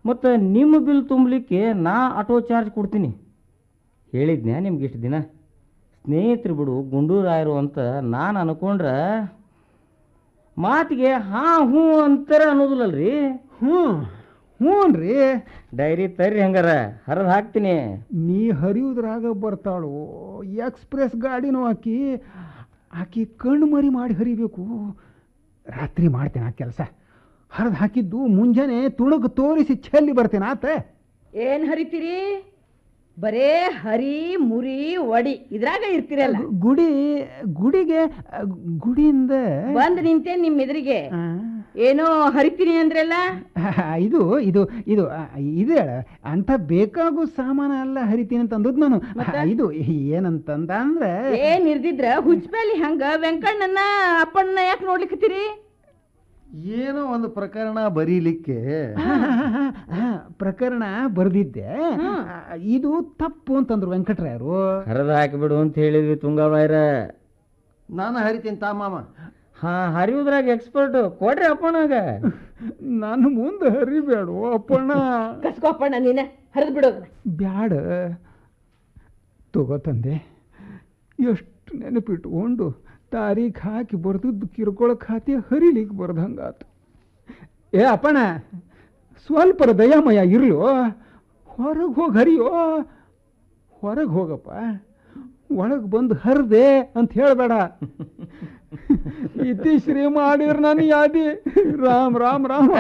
ಮತ್ತು ನಿಮ್ಮ ಬಿಲ್ ತುಂಬಲಿಕ್ಕೆ ನಾ ಆಟೋ ಚಾರ್ಜ್ ಕೊಡ್ತೀನಿ ಹೇಳಿದ್ನ್ಯಾ ನಿಮ್ಗೆ ಇಷ್ಟು ದಿನ ಸ್ನೇಹಿತರು ಬಿಡು ಗುಂಡೂರಾಯರು ಅಂತ ನಾನು ಅನ್ಕೊಂಡ್ರೆ ಮಾತಿಗೆ ಹಾಂ ಹ್ಞೂ ಅಂತಾರ ಅನ್ನೋದಿಲ್ಲಲ್ರಿ ಹ್ಞೂ ಹ್ಞೂ ರೀ ಡೈರಿ ತರ್ರಿ ಹಂಗಾರ ಹರಿದು ಹಾಕ್ತೀನಿ ನೀ ಹರಿಯುದ್ರಾಗ ಬರ್ತಾಳು ಎಕ್ಸ್ಪ್ರೆಸ್ ಗಾಡಿನೂ ಆಕಿ ಆಕಿ ಕಣ್ಣು ಮರಿ ಮಾಡಿ ಹರಿಬೇಕು ರಾತ್ರಿ ಮಾಡ್ತೇನೆ ಆ ಕೆಲಸ ಹರಿದು ಹಾಕಿದ್ದು ಮುಂಜಾನೆ ತುಣುಕು ತೋರಿಸಿ ಚೆಲ್ಲಿ ಬರ್ತೇನೆ ಆತ ಏನ್ ಹರಿತೀರಿ ಬರೇ ಹರಿ ಮುರಿ ಒಡಿ ಇದ್ರಾಗ ಇರ್ತೀರಲ್ಲ ಗು- ಗುಡಿ ಗುಡಿಗೆ ಆ, ಗುಡಿಯಿಂದ ಬಂದ್ ನಿಂತೆ ನಿಮ್ ಎದುರಿಗೆ ಆ, ಏನೋ ಹರಿತೀನಿ ಅಂದ್ರಲ್ಲ ಇದು ಇದು ಇದು ಆ, ಇದು ಹೇಳ ಅಂತ ಬೇಕಾಗೋ ಸಾಮಾನ ಎಲ್ಲ ಹರಿತೀನಿ ಅಂತ ಅಂದದ್ದು ನಾನು ಆ, ಇದು ಏನಂತಂದ ಅಂದ್ರೆ ಏನ್ ಇರ್ದಿದ್ರ ಹುಚ್ಚಬೇಲಿ ಹಂಗ ವೆಂಕಣ್ಣನ ಅಪ್ಪಣ್ಣ ಯಾಕೆ ನೋಡ್ಲಿಕ್ಕತ್ತೀರಿ ಏನೋ ಒಂದು ಪ್ರಕರಣ ಬರೀಲಿಕ್ಕೆ ಹಾ, ಹಾ, ಹಾ, ಹಾ, ಪ್ರಕರಣ ಬರೆದಿದ್ದೆ ಆ, ಇದು ತಪ್ಪು ಅಂತಂದ್ರು ವೆಂಕಟರಾಯರು ಹರಿದು ಹಾಕಿಬಿಡು ಅಂತ ಹೇಳಿದ್ವಿ ತುಂಗವಾಯ್ರ ನಾನು ಹರಿತೀನಿ ತಾ ಮಾಮ ಹಾಂ ಹರಿಯುದ್ರಾಗ ಎಕ್ಸ್ಪರ್ಟ್ ಕೊಡ್ರಿ ಅಪ್ಪನಾಗ ನಾನು ಮುಂದೆ ಹರಿಬೇಡು ಅಪ್ಪಣ್ಣ ಕಸ್ಕೋ ಅಪ್ಪಣ್ಣ ನೀನ ಹರಿದ್ ಬಿಡೋದ ಬ್ಯಾಡ ತಗೋ ತಂದೆ ಎಷ್ಟು ನೆನಪಿಟ್ಕೊಂಡು ತಾರೀಖ್ ಹಾಕಿ ಬರ್ದದ್ದು ಕಿರ್ಕೊಳ ಖಾತೆ ಹರಿಲಿಕ್ಕೆ ಬರ್ದಂಗಾತು ಏ ಅಪ್ಪಣ ಸ್ವಲ್ಪರ ದಯಾಮಯ ಇರ್ಲು ಹೊರಗೆ ಹೋಗಿ ಹರಿಯೋ ಹೊರಗೆ ಹೋಗಪ್ಪ ಒಳಗೆ ಬಂದು ಹರಿದೆ ಅಂತ ಹೇಳಬೇಡ ಇತಿಶ್ರೀ ಮಾಡಿರ್ ನಾನು ಯಾದಿ ರಾಮ್ ರಾಮ್ ರಾಮ್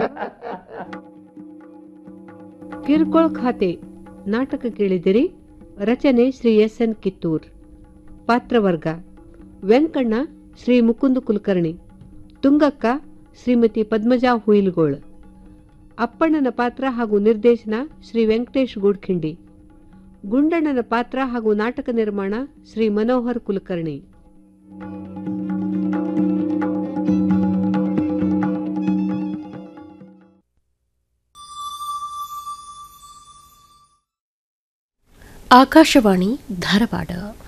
ಕಿರುಕೊಳ ಖಾತೆ ನಾಟಕ ಕೇಳಿದಿರಿ ರಚನೆ ಶ್ರೀ ಎಸ್ ಎನ್ ಕಿತ್ತೂರ್ ಪಾತ್ರವರ್ಗ ವೆಂಕಣ್ಣ ಶ್ರೀ ಮುಕುಂದ ಕುಲಕರ್ಣಿ ತುಂಗಕ್ಕ ಶ್ರೀಮತಿ ಪದ್ಮಜಾ ಹುಯಿಲ್ಗೋಳ್ ಅಪ್ಪಣ್ಣನ ಪಾತ್ರ ಹಾಗೂ ನಿರ್ದೇಶನ ಶ್ರೀ ವೆಂಕಟೇಶ್ ಗೂಡ್ಖಿಂಡಿ ಗುಂಡಣ್ಣನ ಪಾತ್ರ ಹಾಗೂ ನಾಟಕ ನಿರ್ಮಾಣ ಶ್ರೀ ಮನೋಹರ್ ಕುಲಕರ್ಣಿ ಆಕಾಶವಾಣಿ ಧಾರವಾಡ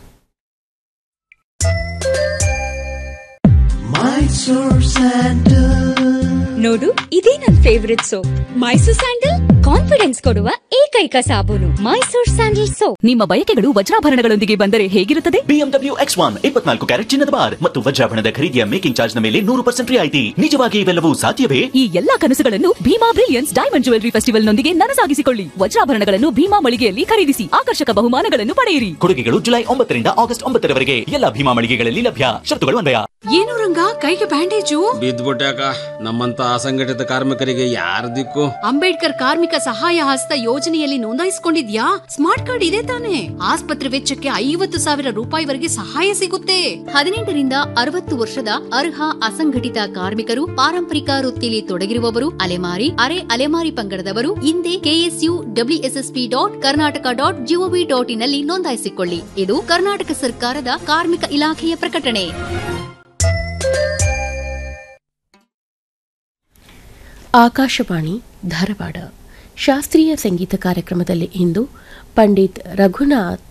ನೋಡು ಇದೇ ನನ್ favourite soap Mysore sandal confidence ಕೊಡುವ ಏಕೈಕ ಸಾಬೂನು ಮೈಸೂರ್ ಸ್ಯಾಂಡಲ್ ಸೋಪ್ ನಿಮ್ಮ ಬಯಕೆಗಳು ವಜ್ರಾಭರಣಗಳೊಂದಿಗೆ ಬಂದರೆ ಹೇಗಿರುತ್ತದೆ ಬಿಎಂಡಬ್ಲ್ಯೂ ಎಕ್ಸ್ ಒನ್ ಇಪ್ಪತ್ನಾಲ್ಕು ಕ್ಯಾರೆಟ್ ಚಿನ್ನದ ಬಾರ್ ಮತ್ತು ವಜ್ರಾಭರಣದ ಖರೀದಿಯ ಮೇಕಿಂಗ್ ಚಾರ್ಜ್ ನ ಮೇಲೆ ನೂರು ಪರ್ಸೆಂಟ್ ರಿಯಾಯಿತಿ ನಿಜವಾಗಿ ಇವೆಲ್ಲವೂ ಸಾಧ್ಯವೇ ಈ ಎಲ್ಲಾ ಕನಸುಗಳನ್ನು Bhima brilliance diamond jewellery festival ನೊಂದಿಗೆ ನನಸಾಗಿಸಿಕೊಳ್ಳಿ ವಜ್ರಾಭರಣಗಳನ್ನು ಭೀಮಾ ಮಳಿಗೆಯಲ್ಲಿ ಖರೀದಿಸಿ ಆಕರ್ಷಕ ಬಹುಮಾನಗಳನ್ನು ಪಡೆಯಿರಿ ಕೊಡುಗೆಗಳು ಜುಲೈ ಒಂಬತ್ತರಿಂದ ಆಗಸ್ಟ್ ಒಂಬತ್ತರವರೆಗೆ ಎಲ್ಲ ಭೀಮಾ ಮಳಿಗೆಗಳಲ್ಲಿ ಲಭ್ಯ ಶರ್ತುಗಳು ಅನ್ವಯ ಏನು ರಂಗ ಕೈಗೆ ಬ್ಯಾಂಡೇಜು ಬಿದ್ದ್ಬಿಟ್ಯಾಕ ನಮ್ಮಂತ ಅಸಂಘಟಿತ ಕಾರ್ಮಿಕರಿಗೆ ಯಾರ ದಿಕ್ಕು ಅಂಬೇಡ್ಕರ್ ಕಾರ್ಮಿಕ ಸಹಾಯ ಹಸ್ತ ಯೋಜನೆಯಲ್ಲಿ ನೋಂದಾಯಿಸಿಕೊಂಡಿದ್ಯಾ ಸ್ಮಾರ್ಟ್ ಕಾರ್ಡ್ ಇದೆ ತಾನೆ ಆಸ್ಪತ್ರೆ ವೆಚ್ಚಕ್ಕೆ ಐವತ್ತು ಸಾವಿರ ರೂಪಾಯಿವರೆಗೆ ಸಹಾಯ ಸಿಗುತ್ತೆ ಹದಿನೆಂಟರಿಂದ ಅರವತ್ತು ವರ್ಷದ ಅರ್ಹ ಅಸಂಘಟಿತ ಕಾರ್ಮಿಕರು ಪಾರಂಪರಿಕ ವೃತ್ತಿಲಿ ತೊಡಗಿರುವವರು ಅಲೆಮಾರಿ ಅರೆ ಅಲೆಮಾರಿ ಪಂಗಡದವರು ಹಿಂದೆ KSU WSSP dot Karnataka dot GOV dot ಇನ್ನಲ್ಲಿ ನೋಂದಾಯಿಸಿಕೊಳ್ಳಿ ಇದು ಕರ್ನಾಟಕ ಸರ್ಕಾರದ ಕಾರ್ಮಿಕ ಇಲಾಖೆಯ ಪ್ರಕಟಣೆ ಆಕಾಶವಾಣಿ ಧಾರವಾಡ ಶಾಸ್ತ್ರೀಯ ಸಂಗೀತ ಕಾರ್ಯಕ್ರಮದಲ್ಲಿ ಇಂದು ಪಂಡಿತ್ ರಘುನಾಥ್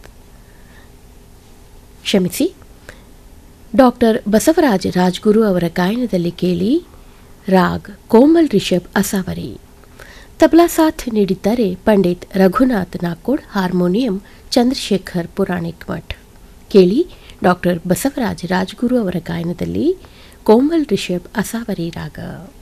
ಕ್ಷಮಿಸಿ ಡಾಕ್ಟರ್ ಬಸವರಾಜ ರಾಜ್ಗುರು ಅವರ ಗಾಯನದಲ್ಲಿ ಕೇಳಿ ರಾಗ್ ಕೋಮಲ್ ರಿಷಬ್ ಅಸಾವರಿ ತಬಲಾ ಸಾಥ್ ನೀಡಿದ್ದಾರೆ ಪಂಡಿತ್ ರಘುನಾಥ್ ನಾಕೋಡ್ ಹಾರ್ಮೋನಿಯಂ ಚಂದ್ರಶೇಖರ್ ಪುರಾಣಿಕ್ ಮಠ್ ಕೇಳಿ ಡಾಕ್ಟರ್ ಬಸವರಾಜ ರಾಜ್ಗುರು ಅವರ ಗಾಯನದಲ್ಲಿ ಕೋಮಲ್ ರಿಷಬ್ ಅಸಾವರಿ ರಾಗ